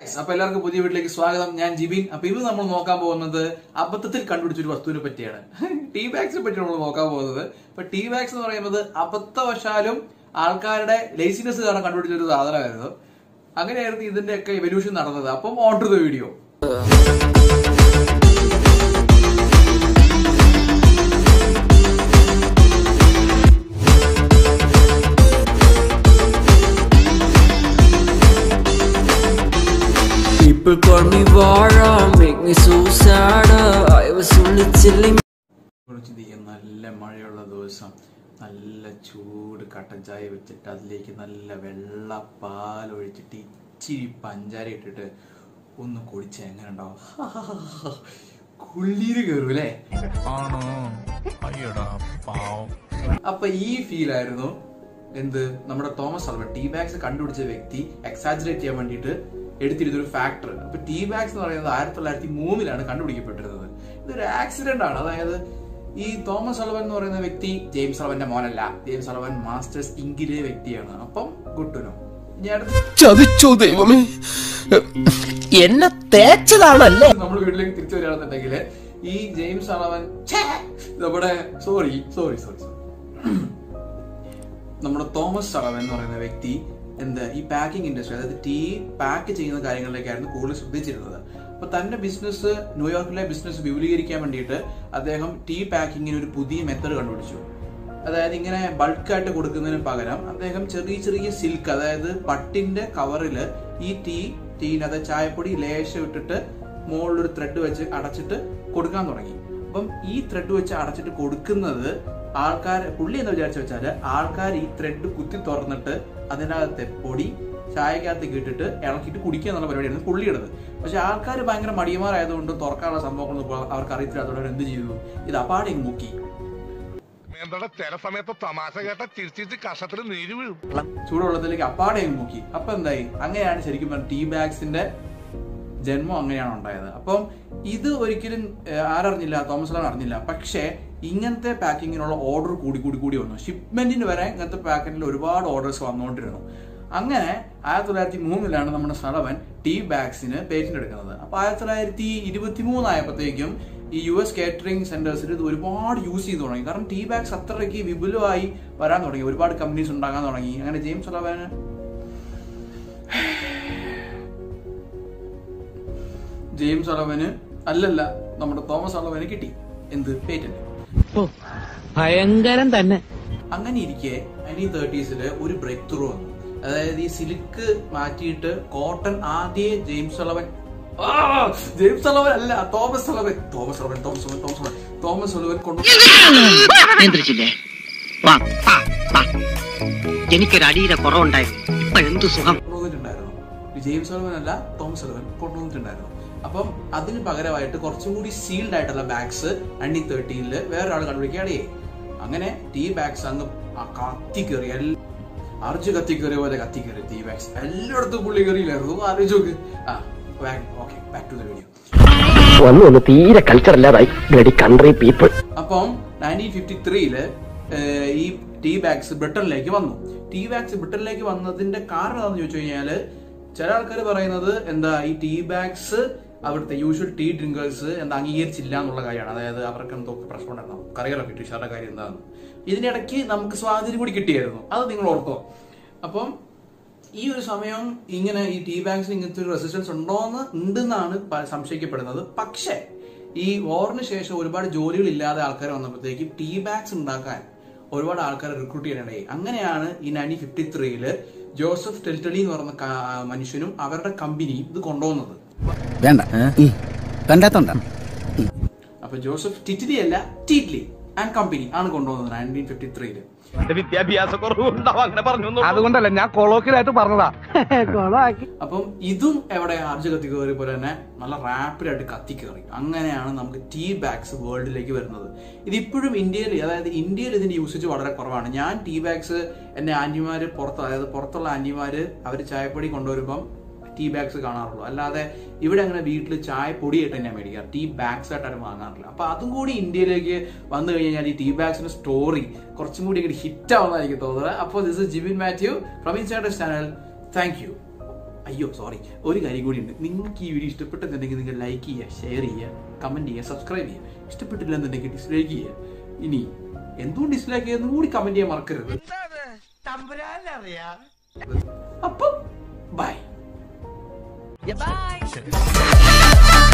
അപ്പൊ എല്ലാവർക്കും പുതിയ വീട്ടിലേക്ക് സ്വാഗതം ഞാൻ ജിബിൻ അപ്പൊ ഇന്ന് നമ്മൾ നോക്കാൻ പോകുന്നത് അബദ്ധത്തിൽ കണ്ടുപിടിച്ച ഒരു വസ്തുവിനെ പറ്റിയാണ് ടീ ബാഗ്സിനെ പറ്റി നമ്മൾ നോക്കാൻ പോകുന്നത് ഇപ്പൊ ടീ ബാഗ്സ് എന്ന് പറയുന്നത് അബദ്ധവശാലും ആൾക്കാരുടെ ലേസിനെസ് കാരണം കണ്ടുപിടിച്ച ഒരു സാധനമായിരുന്നു അങ്ങനെയായിരുന്നു ഇതിന്റെ ഒക്കെ എവല്യൂഷൻ നടന്നത് അപ്പം on to the video People call me Vara, make me so sad. I was only chilling. ചിന്തിക്കുക നല്ല മഴയുള്ള ദിവസം നല്ല ചൂട് കട്ടൻ ചായ വെച്ചിട്ട് അതിലേക്ക് നല്ല വെള്ള പാൽ ഒഴിച്ചിട്ട് ഇച്ചിരി പഞ്ചാര ഇട്ടിട്ട് ഒന്ന് കുടിച്ച എങ്ങനെ ഉണ്ടാവും കുള്ളീര് കയറും അല്ലേ ആണോ അയ്യടാ പാവം അപ്പൊ ഈ ഫീൽ ആയിരുന്നു എന്ത് നമ്മുടെ തോമസ് അൽവ ടീ ബാഗ്സ് കണ്ടുപിടിച്ച വ്യക്തി എക്സാജറേറ്റ് ചെയ്യാൻ വേണ്ടിയിട്ട് എടുത്തിരുന്ന ഒരു ഫാക്ടർ അപ്പൊ ടീ ബാഗ്സ് എന്ന് പറയുന്നത് ആയിരത്തി തൊള്ളായിരത്തി മൂന്നിലാണ് കണ്ടുപിടിക്കപ്പെട്ടിരുന്നത് ഇതൊരു ആക്സിഡന്റ് ആണ് അതായത് ഈ തോമസ് അളവൻ എന്ന് പറയുന്ന വ്യക്തി ജെയിംസ് അളവന്റെ മോനല്ല ജെയിംസ് അളവൻ മാസ്റ്റേഴ്സ് ഇങ്കിലെ വ്യക്തിയാണ് അപ്പം ഗുട്ടുനോ ഇനി അടുത്ത ചതിച്ചോ ദൈവമേ എന്നെ തേച്ചതാണല്ലേ നമ്മൾ വീട്ടിലേക്ക് തിരിച്ചു വരികയാണെന്നുണ്ടെങ്കിൽ ഈ ജെയിംസ് അളവൻ ഛേ, നമ്മുടെ സോറി സോറി സോറി സോറി നമ്മുടെ തോമസ് സളവൻ എന്ന് പറയുന്ന വ്യക്തി എന്താ ഈ പാക്കിംഗ് ഇൻഡസ്ട്രി അതായത് ടീ പാക്ക് ചെയ്യുന്ന കാര്യങ്ങളിലേക്കായിരുന്നു കൂടുതൽ ശ്രദ്ധിച്ചിരുന്നത് അപ്പൊ തന്റെ ബിസിനസ് ന്യൂയോർക്കിലെ ബിസിനസ് വിപുലീകരിക്കാൻ വേണ്ടിയിട്ട് അദ്ദേഹം ടീ പാക്കിങ്ങിന് ഒരു പുതിയ മെത്തഡ് കണ്ടുപിടിച്ചു അതായത് ഇങ്ങനെ ബൾക്കായിട്ട് കൊടുക്കുന്നതിന് പകരം അദ്ദേഹം ചെറിയ ചെറിയ സിൽക്ക് അതായത് പട്ടിന്റെ കവറിൽ ഈ ടീ ടീന് അതായത് ചായപ്പൊടി ലേശം ഇട്ടിട്ട് മുകളിലൊരു ത്രെഡ് വെച്ച് അടച്ചിട്ട് കൊടുക്കാൻ തുടങ്ങി അപ്പം ഈ ത്രെഡ് വെച്ച് അടച്ചിട്ട് കൊടുക്കുന്നത് ആൾക്കാർ പുള്ളി എന്ന് വിചാരിച്ചു വെച്ചാല് ആൾക്കാർ ഈ ത്രെഡ് കുത്തി തുറന്നിട്ട് അതിനകത്തെ പൊടി ചായക്കകത്തേക്ക് ഇട്ടിട്ട് ഇളക്കിയിട്ട് കുടിക്കുക എന്നുള്ള പരിപാടിയായിരുന്നു പുള്ളിയുടേത് പക്ഷെ ആൾക്കാർ ഭയങ്കര മടിയന്മാരായതുകൊണ്ട് തുറക്കാനുള്ള സംഭവങ്ങളൊന്നും ഇപ്പോൾ അവർക്ക് അറിയത്തില്ലാത്തതുകൊണ്ട് അവർ എന്ത് ചെയ്തു ഇത് അപ്പാടെ ഇങ്ങ് മുക്കി എന്താ ചില സമയത്ത് തമാശ കേട്ട ചിരിച്ചിരിച്ച് കഷത്തിൽ നീര് വീഴും ചൂടുവെള്ളത്തിലേക്ക് അപ്പാടെ അങ്ങ് മുക്കി അപ്പൊ എന്തായി അങ്ങനെയാണ് ശരിക്കും പറഞ്ഞ ടീ ബാഗ്സിന്റെ ജന്മം അങ്ങനെയാണ് ഉണ്ടായത് അപ്പം ഇത് ഒരിക്കലും ഏഹ്, ആരറിഞ്ഞില്ല തോമസ് ലാൻ അറിഞ്ഞില്ല പക്ഷേ ഇങ്ങനത്തെ പാക്കിങ്ങിനുള്ള ഓർഡർ കൂടി കൂടി കൂടി വന്നു ഷിപ്മെന്റിന് വരെ ഇങ്ങനത്തെ പാക്കറ്റിൽ ഒരുപാട് ഓർഡേഴ്സ് വന്നുകൊണ്ടിരുന്നു അങ്ങനെ ആയിരത്തി തൊള്ളായിരത്തി മൂന്നിലാണ് നമ്മുടെ സളവൻ ടീ ബാഗ്സിന് പേറ്റന്റ് എടുക്കുന്നത് അപ്പൊ ആയിരത്തി തൊള്ളായിരത്തി ഇരുപത്തി മൂന്നായപ്പോഴത്തേക്കും ഈ യു എസ് കേറ്ററിംഗ് സെന്റേഴ്സിൽ ഇത് ഒരുപാട് യൂസ് ചെയ്ത് തുടങ്ങി കാരണം ടീ ബാഗ്സ് അത്രയ്ക്ക് വിപുലമായി വരാൻ തുടങ്ങി ഒരുപാട് കമ്പനീസ് ഉണ്ടാകാൻ തുടങ്ങി അങ്ങനെ ജെയിംസ് സളവന് ജെയിംസ് അളവന് അല്ലല്ല നമ്മുടെ തോമസ് അളവന് കിട്ടി എന്ത് പേറ്റന്റ് ഭയങ്കരം തന്നെ അങ്ങനെ ഇരിക്കെ നയൻറ്റീൻ തേർട്ടീസില് ഒരു ബ്രേക്ക് ത്രൂ വന്നു അതായത് ഈ സിൽക്ക് മാറ്റിയിട്ട് കോട്ടൺ ആദ്യേ ജെയിംസ് അളവൻ ആ, ജെയിംസ് അളവൻ അല്ല Thomas Sullivan Thomas Sullivan Thomas Sullivan Thomas Sullivan Thomas Sullivan കൊണ്ടു നിയന്ത്രിച്ചില്ലേ വാ വാ വാ എനിക്കൊരു അടിയുടെ കുറവുണ്ടായിരുന്നു ഇപ്പോഴെന്തു സുഖം കൊണ്ടുവന്നിട്ടുണ്ടായിരുന്നു ഈ ജെയിംസ് അലവൻ അല്ല തോമസ് അലവൻ കൊണ്ടുവന്നിട്ടുണ്ടായിരുന്നു അപ്പം അതിന് പകരമായിട്ട് കുറച്ചും കൂടി സീൽഡ് ആയിട്ടുള്ള ബാഗ്സ് നയൻറ്റീൻ തേർട്ടീനില് വേറൊരാൾ കണ്ടുപിടിക്കുകയാണേ അങ്ങനെ ടീ ബാഗ്സ് അങ്ങ് ആ കത്തിക്കേറി എല്ല- അർജു കത്തിക്കേറിയ പോലെ കത്തിക്കേറി ടീ ബാഗ്സ് എല്ലായിടത്തും പുള്ളി കയറിയില്ലായിരുന്നു ആലോചിച്ച് നോക്ക് ആ okay back to the video വന്നു വന്ന് തീരെ കൾച്ചർ ഇല്ലാതായി ബ്ലഡി കൺട്രി പീപ്പിൾ അപ്പം നയൻറ്റീൻ ഫിഫ്റ്റി ത്രീയില് ഈ ടീ ബാഗ്സ് ബ്രിട്ടനിലേക്ക് വന്നു ടീ ബാഗ്സ് ബ്രിട്ടനിലേക്ക് വന്നതിന്റെ കാരണം എന്താണെന്ന് ചോദിച്ചു കഴിഞ്ഞാല് ചില ആൾക്കാർ പറയുന്നത് എന്താ ഈ ടീ ബാഗ്സ് അവിടുത്തെ യൂഷ്വൽ ടീ ഡ്രിങ്കേഴ്സ് എന്താ അംഗീകരിച്ചില്ല എന്നുള്ള കാര്യമാണ് അതായത് അവർക്ക് എന്തോ പ്രശ്നം ഉണ്ടായിരുന്നു കറികളൊക്കെ ബ്രിട്ടീഷുകാരുടെ കാര്യം എന്താണെന്ന് ഇതിനിടയ്ക്ക് നമുക്ക് സ്വാതന്ത്ര്യം കൂടി കിട്ടിയായിരുന്നു അത് നിങ്ങൾ ഓർത്തോ അപ്പം ഈ ഒരു സമയം ഇങ്ങനെ ഈ ടീ ബാഗ്സിന് ഇങ്ങനത്തെ ഒരു റെസിസ്റ്റൻസ് ഉണ്ടോന്ന് ഉണ്ടെന്നാണ് പ- സംശയിക്കപ്പെടുന്നത് പക്ഷേ ഈ വാറിന് ശേഷം ഒരുപാട് ജോലികൾ ഇല്ലാതെ ആൾക്കാർ വന്നപ്പോഴത്തേക്കും ടീ ബാഗ്സ് ഉണ്ടാക്കാൻ ഒരുപാട് ആൾക്കാരെ റിക്രൂട്ട് ചെയ്യാനിടയായി അങ്ങനെയാണ് ഈ നയൻറ്റീൻ ഫിഫ്റ്റി ത്രീയില് ജോസഫ് ടെൽറ്റലി എന്ന് പറയുന്ന ക- മനുഷ്യനും അവരുടെ കമ്പനിയും ഇത് കൊണ്ടുപോകുന്നത് വേണ്ട കണ്ടാത്തോണ്ട അപ്പൊ ജോസഫ് ടിറ്റിലി അല്ല ടീറ്റ്ലി ആൻഡ് കമ്പനി ആണ് കൊണ്ടുപോകുന്നത് നയൻറ്റീൻ ഫിഫ്റ്റി ത്രീയില് അതുകൊണ്ടല്ല ഞാൻ കൊളോക്കിലായിട്ട് പറഞ്ഞതാ അപ്പം ഇതും എവിടെ ആർജ് കത്തി കയറിയ പോലെ തന്നെ നല്ല റാപ്പിഡായിട്ട് കത്തി കയറി അങ്ങനെയാണ് നമുക്ക് ടീ ബാഗ്സ് വേൾഡിലേക്ക് വരുന്നത് ഇതിപ്പോഴും ഇന്ത്യയിൽ അതായത് ഇന്ത്യയിൽ ഇതിന്റെ യൂസേജ് വളരെ കുറവാണ് ഞാൻ ടീ ബാഗ്സ് എന്റെ ആന്റിമാര് പുറത്ത് അതായത് പുറത്തുള്ള ആന്റിമാര് അവർ ചായപ്പൊടി കൊണ്ടുവരുമ്പം ടീ ബാഗ്സ് കാണാറുള്ളൂ അല്ലാതെ ഇവിടെ അങ്ങനെ വീട്ടിൽ ചായ പൊടിയായിട്ട് തന്നെ മേടിക്കാം ടീ ബാഗ്സ് ആയിട്ടാണ് വാങ്ങാറില്ല അപ്പൊ അതും കൂടി ഇന്ത്യയിലേക്ക് വന്നു കഴിഞ്ഞാൽ ഈ ടീ ബാഗ്സിന്റെ സ്റ്റോറി കുറച്ചും കൂടി ഹിറ്റ് ആവുന്നതായിരിക്കും തോന്നുന്നത് അപ്പോൾ this is Jibin Mathew from Insider channel thank you അയ്യോ സോറി ഒരു കാര്യം കൂടി ഉണ്ട് നിങ്ങൾക്ക് ഈ വീഡിയോ ഇഷ്ടപ്പെട്ടെന്നുണ്ടെങ്കിൽ നിങ്ങൾ ലൈക്ക് ചെയ്യുക ഷെയർ ചെയ്യുക കമന്റ് ചെയ്യുക സബ്സ്ക്രൈബ് ചെയ്യുക ഇഷ്ടപ്പെട്ടില്ല എന്നുണ്ടെങ്കിൽ ഡിസ്ലൈക്ക് ചെയ്യുക ഇനി എന്തുകൊണ്ട് ഡിസ്ലൈക്ക് ചെയ്യുന്ന കൂടി കമന്റ് ചെയ്യാൻ മറക്കരുത് അപ്പം ബൈ Bye.